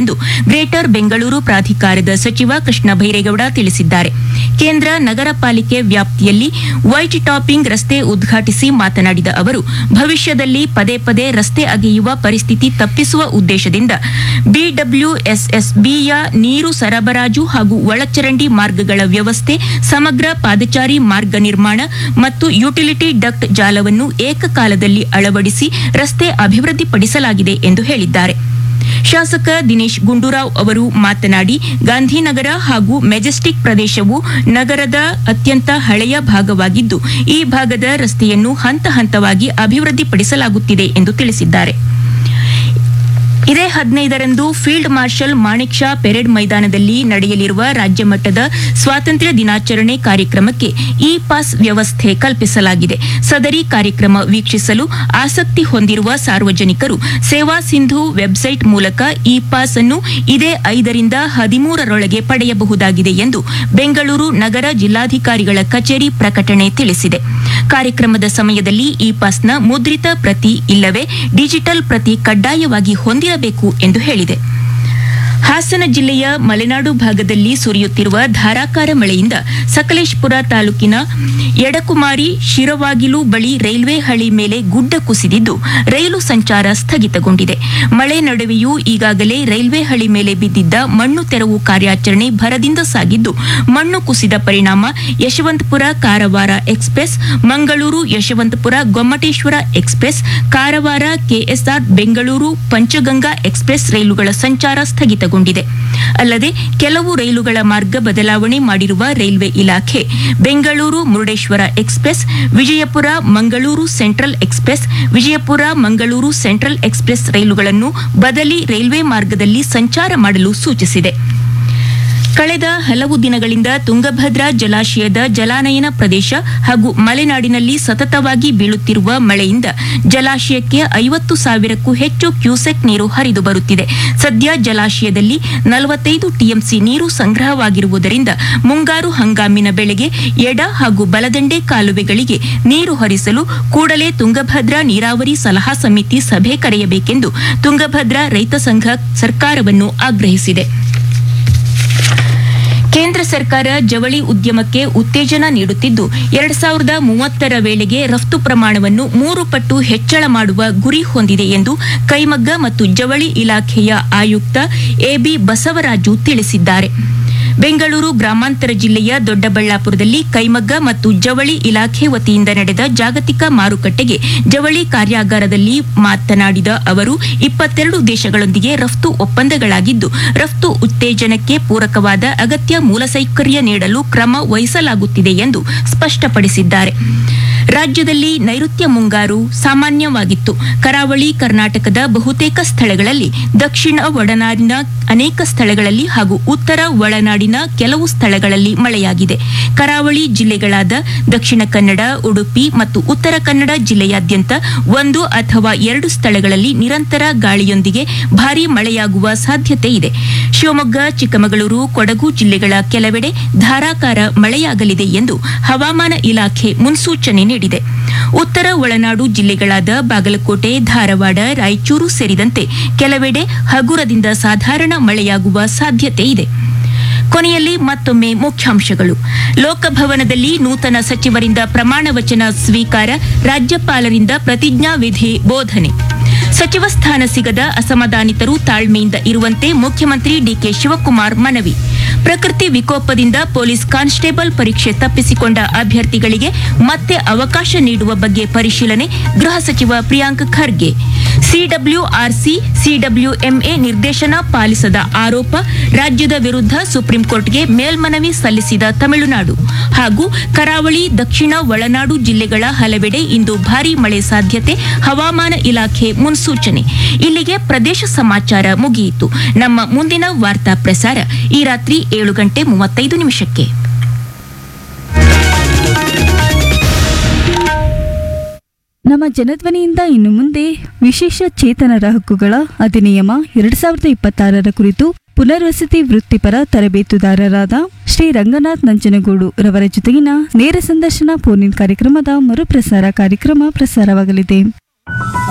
ಎಂದು ಗ್ರೇಟರ್ ಬೆಂಗಳೂರು ಪ್ರಾಧಿಕಾರದ ಸಚಿವ ಕೃಷ್ಣ ಬೈರೇಗೌಡ ತಿಳಿಸಿದ್ದಾರೆ ಕೇಂದ್ರ ನಗರ ಪಾಲಿಕೆ ವ್ಯಾಪ್ತಿಯಲ್ಲಿ ವೈಟ್ ಟಾಪಿಂಗ್ ರಸ್ತೆ ಉದ್ಘಾಟಿಸಿ ಮಾತನಾಡಿದ ಅವರು ಭವಿಷ್ಯದಲ್ಲಿ ಪದೇ ಪದೇ ರಸ್ತೆ ಅಗೆಯುವ ಪರಿಸ್ಥಿತಿ ತಪ್ಪಿಸುವ ಉದ್ದೇಶದಿಂದ ಬಿಡಬ್ಲ್ಯೂಎಸ್ಎಸ್ಬಿಯ ನೀರು ಸರಬರಾಜು ಹಾಗೂ ಒಳಚರಂಡಿ ಮಾರ್ಗಗಳ ವ್ಯವಸ್ಥೆ ಸಮಗ್ರ ಪಾದಚಾರಿ ಮಾರ್ಗ ನಿರ್ಮಾಣ ಮತ್ತು ಯುಟಿಲಿಟಿ ಡಕ್ಟ್ ಜಾಲವನ್ನು ಏಕಕಾಲದಲ್ಲಿ ಅಳವಡಿಸಿ ರಸ್ತೆ ಅಭಿವೃದ್ಧಿಪಡಿಸಲಾಗಿದೆ ಎಂದು ಹೇಳಿದ್ದಾರೆ ಶಾಸಕ ದಿನೇಶ್ ಗುಂಡೂರಾವ್ ಅವರು ಮಾತನಾಡಿ ಗಾಂಧಿನಗರ ಹಾಗೂ ಮೆಜೆಸ್ಟಿಕ್ ಪ್ರದೇಶವು ನಗರದ ಅತ್ಯಂತ ಹಳೆಯ ಭಾಗವಾಗಿದ್ದು ಈ ಭಾಗದ ರಸ್ತೆಯನ್ನು ಹಂತ ಹಂತವಾಗಿ ಅಭಿವೃದ್ಧಿಪಡಿಸಲಾಗುತ್ತಿದೆ ಎಂದು ತಿಳಿಸಿದ್ದಾರೆ ಇದೇ ಹದಿನೈದರಂದು field marshal Manekshaw parade ಮೈದಾನದಲ್ಲಿ ನಡೆಯಲಿರುವ ರಾಜ್ಯ ಮಟ್ಟದ ಸ್ವಾತಂತ್ರ್ಯ ದಿನಾಚರಣೆ ಕಾರ್ಯಕ್ರಮಕ್ಕೆ ಇ ಪಾಸ್ ವ್ಯವಸ್ಥೆ ಕಲ್ಪಿಸಲಾಗಿದೆ ಸದರಿ ಕಾರ್ಯಕ್ರಮ ವೀಕ್ಷಿಸಲು ಆಸಕ್ತಿ ಹೊಂದಿರುವ ಸಾರ್ವಜನಿಕರು ಸೇವಾ ಸಿಂಧು ವೆಬ್ಸೈಟ್ ಮೂಲಕ ಇ ಪಾಸ್ ಅನ್ನು ಇದೇ ಐದರಿಂದ ಹದಿಮೂರರೊಳಗೆ ಪಡೆಯಬಹುದಾಗಿದೆ ಎಂದು ಬೆಂಗಳೂರು ನಗರ ಜಿಲ್ಲಾಧಿಕಾರಿಗಳ ಕಚೇರಿ ಪ್ರಕಟಣೆ ತಿಳಿಸಿದೆ ಕಾರ್ಯಕ್ರಮದ ಸಮಯದಲ್ಲಿ ಇ ಪಾಸ್ನ ಮುದ್ರಿತ ಪ್ರತಿ ಇಲ್ಲವೇ ಡಿಜಿಟಲ್ ಪ್ರತಿ ಕಡ್ಡಾಯವಾಗಿ ಹೊಂದಿರಬೇಕು ಎಂದು ಹೇಳಿದೆ ಹಾಸನ ಜಿಲ್ಲೆಯ ಮಲೆನಾಡು ಭಾಗದಲ್ಲಿ ಸುರಿಯುತ್ತಿರುವ ಧಾರಾಕಾರ ಮಳೆಯಿಂದ ಸಕಲೇಶಪುರ ತಾಲೂಕಿನ ಎಡಕುಮಾರಿ ಶಿರವಾಗಿಲು ಬಳಿ ರೈಲ್ವೆ ಹಳಿ ಮೇಲೆ ಗುಡ್ಡ ಕುಸಿದಿದ್ದು ರೈಲು ಸಂಚಾರ ಸ್ಥಗಿತಗೊಂಡಿದೆ ಮಳೆ ನಡುವೆಯೂ ಈಗಾಗಲೇ ರೈಲ್ವೆ ಹಳಿ ಮೇಲೆ ಬಿದ್ದಿದ್ದ ಮಣ್ಣು ತೆರವು ಕಾರ್ಯಾಚರಣೆ ಭರದಿಂದ ಸಾಗಿದ್ದು ಮಣ್ಣು ಕುಸಿದ ಪರಿಣಾಮ Yeshwantpur Karwar express Mangaluru Yeshwantpur Gommateshwara express Karwar KSR Bengaluru Panchaganga express ರೈಲುಗಳ ಸಂಚಾರ ಸ್ಥಗಿತಗೊಂಡಿದೆ ಅಲ್ಲದೆ ಕೆಲವು ರೈಲುಗಳ ಮಾರ್ಗ ಬದಲಾವಣೆ ಮಾಡಿರುವ ರೈಲ್ವೆ ಇಲಾಖೆ Bengaluru Murudeshwar express Vijayapura Mangaluru central express Vijayapura Mangaluru central express ರೈಲುಗಳನ್ನು ಬದಲಿ ರೈಲ್ವೆ ಮಾರ್ಗದಲ್ಲಿ ಸಂಚಾರ ಮಾಡಲು ಸೂಚಿಸಿದೆ ಕಳೆದ ಹಲವು ದಿನಗಳಿಂದ ತುಂಗಭದ್ರಾ ಜಲಾಶಯದ ಜಲಾನಯನ ಪ್ರದೇಶ ಹಾಗೂ ಮಲೆನಾಡಿನಲ್ಲಿ ಸತತವಾಗಿ ಬೀಳುತ್ತಿರುವ ಮಳೆಯಿಂದ ಜಲಾಶಯಕ್ಕೆ ಐವತ್ತು ಸಾವಿರಕ್ಕೂ ಹೆಚ್ಚು ಕ್ಯೂಸೆಕ್ ನೀರು ಹರಿದು ಬರುತ್ತಿದೆ ಸದ್ಯ ಜಲಾಶಯದಲ್ಲಿ ನಲವತ್ತೈದು ಟಿಎಂಸಿ ನೀರು ಸಂಗ್ರಹವಾಗಿರುವುದರಿಂದ ಮುಂಗಾರು ಹಂಗಾಮಿನ ಬೆಳೆಗೆ ಎಡ ಹಾಗೂ ಬಲದಂಡೆ ಕಾಲುವೆಗಳಿಗೆ ನೀರು ಹರಿಸಲು ಕೂಡಲೇ ತುಂಗಭದ್ರಾ ನೀರಾವರಿ ಸಲಹಾ ಸಮಿತಿ ಸಭೆ ಕರೆಯಬೇಕೆಂದು ತುಂಗಭದ್ರಾ ರೈತ ಸಂಘ ಸರ್ಕಾರವನ್ನು ಆಗ್ರಹಿಸಿದೆ ಕೇಂದ್ರ ಸರ್ಕಾರ ಜವಳಿ ಉದ್ಯಮಕ್ಕೆ ಉತ್ತೇಜನ ನೀಡುತ್ತಿದ್ದು ಎರಡ್ ಸಾವಿರದ ಮೂವತ್ತರ ವೇಳೆಗೆ ರಫ್ತು ಪ್ರಮಾಣವನ್ನು ಮೂರು ಪಟ್ಟು ಹೆಚ್ಚಳ ಮಾಡುವ ಗುರಿ ಹೊಂದಿದೆ ಎಂದು ಕೈಮಗ್ಗ ಮತ್ತು ಜವಳಿ ಇಲಾಖೆಯ ಆಯುಕ್ತ ಎಬಿ ಬಸವರಾಜು ತಿಳಿಸಿದ್ದಾರೆ ಬೆಂಗಳೂರು ಗ್ರಾಮಾಂತರ ಜಿಲ್ಲೆಯ ದೊಡ್ಡಬಳ್ಳಾಪುರದಲ್ಲಿ ಕೈಮಗ್ಗ ಮತ್ತು ಜವಳಿ ಇಲಾಖೆ ವತಿಯಿಂದ ನಡೆದ ಜಾಗತಿಕ ಮಾರುಕಟ್ಟೆಗೆ ಜವಳಿ ಕಾರ್ಯಾಗಾರದಲ್ಲಿ ಮಾತನಾಡಿದ ಅವರು ಇಪ್ಪತ್ತೆರಡು ದೇಶಗಳೊಂದಿಗೆ ರಫ್ತು ಒಪ್ಪಂದಗಳಾಗಿದ್ದು ರಫ್ತು ಉತ್ತೇಜನಕ್ಕೆ ಪೂರಕವಾದ ಅಗತ್ಯ ಮೂಲಸೌಕರ್ಯ ನೀಡಲು ಕ್ರಮ ವಹಿಸಲಾಗುತ್ತಿದೆ ಎಂದು ಸ್ಪಷ್ಟಪಡಿಸಿದ್ದಾರೆ ರಾಜ್ಯದಲ್ಲಿ ನೈಋತ್ಯ ಮುಂಗಾರು ಸಾಮಾನ್ಯವಾಗಿತ್ತು ಕರಾವಳಿ ಕರ್ನಾಟಕದ ಬಹುತೇಕ ಸ್ಥಳಗಳಲ್ಲಿ ದಕ್ಷಿಣ ಒಳನಾಡಿನ ಅನೇಕ ಸ್ಥಳಗಳಲ್ಲಿ ಹಾಗೂ ಉತ್ತರ ಒಳನಾಡಿನ ಕೆಲವು ಸ್ಥಳಗಳಲ್ಲಿ ಮಳೆಯಾಗಿದೆ ಕರಾವಳಿ ಜಿಲ್ಲೆಗಳಾದ ದಕ್ಷಿಣ ಕನ್ನಡ ಉಡುಪಿ ಮತ್ತು ಉತ್ತರ ಕನ್ನಡ ಜಿಲ್ಲೆಯಾದ್ಯಂತ ಒಂದು ಅಥವಾ ಎರಡು ಸ್ಥಳಗಳಲ್ಲಿ ನಿರಂತರ ಗಾಳಿಯೊಂದಿಗೆ ಭಾರೀ ಮಳೆಯಾಗುವ ಸಾಧ್ಯತೆ ಇದೆ ಶಿವಮೊಗ್ಗ ಚಿಕ್ಕಮಗಳೂರು ಕೊಡಗು ಜಿಲ್ಲೆಗಳ ಕೆಲವೆಡೆ ಧಾರಾಕಾರ ಮಳೆಯಾಗಲಿದೆ ಎಂದು ಹವಾಮಾನ ಇಲಾಖೆ ಮುನ್ಸೂಚನೆ ನೀಡಿದೆ ಉತ್ತರ ಒಳನಾಡು ಜಿಲ್ಲೆಗಳಾದ ಬಾಗಲಕೋಟೆ ಧಾರವಾಡ ರಾಯಚೂರು ಸೇರಿದಂತೆ ಕೆಲವೆಡೆ ಹಗುರದಿಂದ ಸಾಧಾರಣ ಮಳೆಯಾಗುವ ಸಾಧ್ಯತೆ ಇದೆ ಕೊನೆಯಲ್ಲಿ ಮತ್ತೊಮ್ಮೆ ಮುಖ್ಯಾಂಶಗಳು ಲೋಕಭವನದಲ್ಲಿ ನೂತನ ಸಚಿವರಿಂದ ಪ್ರಮಾಣ ವಚನ ಸ್ವೀಕಾರ ರಾಜ್ಯಪಾಲರಿಂದ ಪ್ರತಿಜ್ಞಾವಿಧಿ ಬೋಧನೆ ಸಚಿವ ಸ್ಥಾನ ಸಿಗದ ಅಸಮಾಧಾನಿತರು ತಾಳ್ಮೆಯಿಂದ ಇರುವಂತೆ ಮುಖ್ಯಮಂತ್ರಿ ಡಿಕೆ ಶಿವಕುಮಾರ್ ಮನವಿ ಪ್ರಕೃತಿ ವಿಕೋಪದಿಂದ ಪೊಲೀಸ್ ಕಾನ್ಸ್ಟೇಬಲ್ ಪರೀಕ್ಷೆ ತಪ್ಪಿಸಿಕೊಂಡ ಅಭ್ಯರ್ಥಿಗಳಿಗೆ ಮತ್ತೆ ಅವಕಾಶ ನೀಡುವ ಬಗ್ಗೆ ಪರಿಶೀಲನೆ ಗೃಹ ಸಚಿವ ಪ್ರಿಯಾಂಕ್ ಖರ್ಗೆ ಸಿಡಬ್ಲ್ಯೂಆರ್ಸಿ ಸಿಡಬ್ಲ್ಯೂಎಂಎ ನಿರ್ದೇಶನ ಪಾಲಿಸದ ಆರೋಪ ರಾಜ್ಯದ ವಿರುದ್ಧ ಸುಪ್ರೀಂ ಕೋರ್ಟ್ಗೆ ಮೇಲ್ಮನವಿ ಸಲ್ಲಿಸಿದ ತಮಿಳುನಾಡು ಹಾಗೂ ಕರಾವಳಿ ದಕ್ಷಿಣ ಒಳನಾಡು ಜಿಲ್ಲೆಗಳ ಹಲವೆಡೆ ಇಂದು ಭಾರೀ ಮಳೆ ಸಾಧ್ಯತೆ ಹವಾಮಾನ ಇಲಾಖೆ ಮುನ್ಸೂಚನೆ ಇಲ್ಲಿಗೆ ಪ್ರದೇಶ ಸಮಾಚಾರ ಮುಗಿಯಿತು ನಮ್ಮ ಮುಂದಿನ ವಾರ್ತಾ ಪ್ರಸಾರ ಈ ರಾತ್ರಿ ಏಳು ಗಂಟೆ ಮೂವತ್ತೈದು ನಿಮಿಷಕ್ಕೆ ನಮ್ಮ ಜನಧ್ವನಿಯಿಂದ ಇನ್ನು ಮುಂದೆ ವಿಶೇಷ ಚೇತನರ ಹಕ್ಕುಗಳ ಅಧಿನಿಯಮ ಎರಡ್ ಸಾವಿರದ ಇಪ್ಪತ್ತಾರರ ಕುರಿತು ಪುನರ್ವಸತಿ ವೃತ್ತಿಪರ ತರಬೇತುದಾರರಾದ ಶ್ರೀ ರಂಗನಾಥ್ ನಂಜನಗೂಡು ರವರ ಜೊತೆಗಿನ ನೇರ ಸಂದರ್ಶನ ಫೋನ್ ಕಾರ್ಯಕ್ರಮದ ಮರುಪ್ರಸಾರ ಕಾರ್ಯಕ್ರಮ ಪ್ರಸಾರವಾಗಲಿದೆ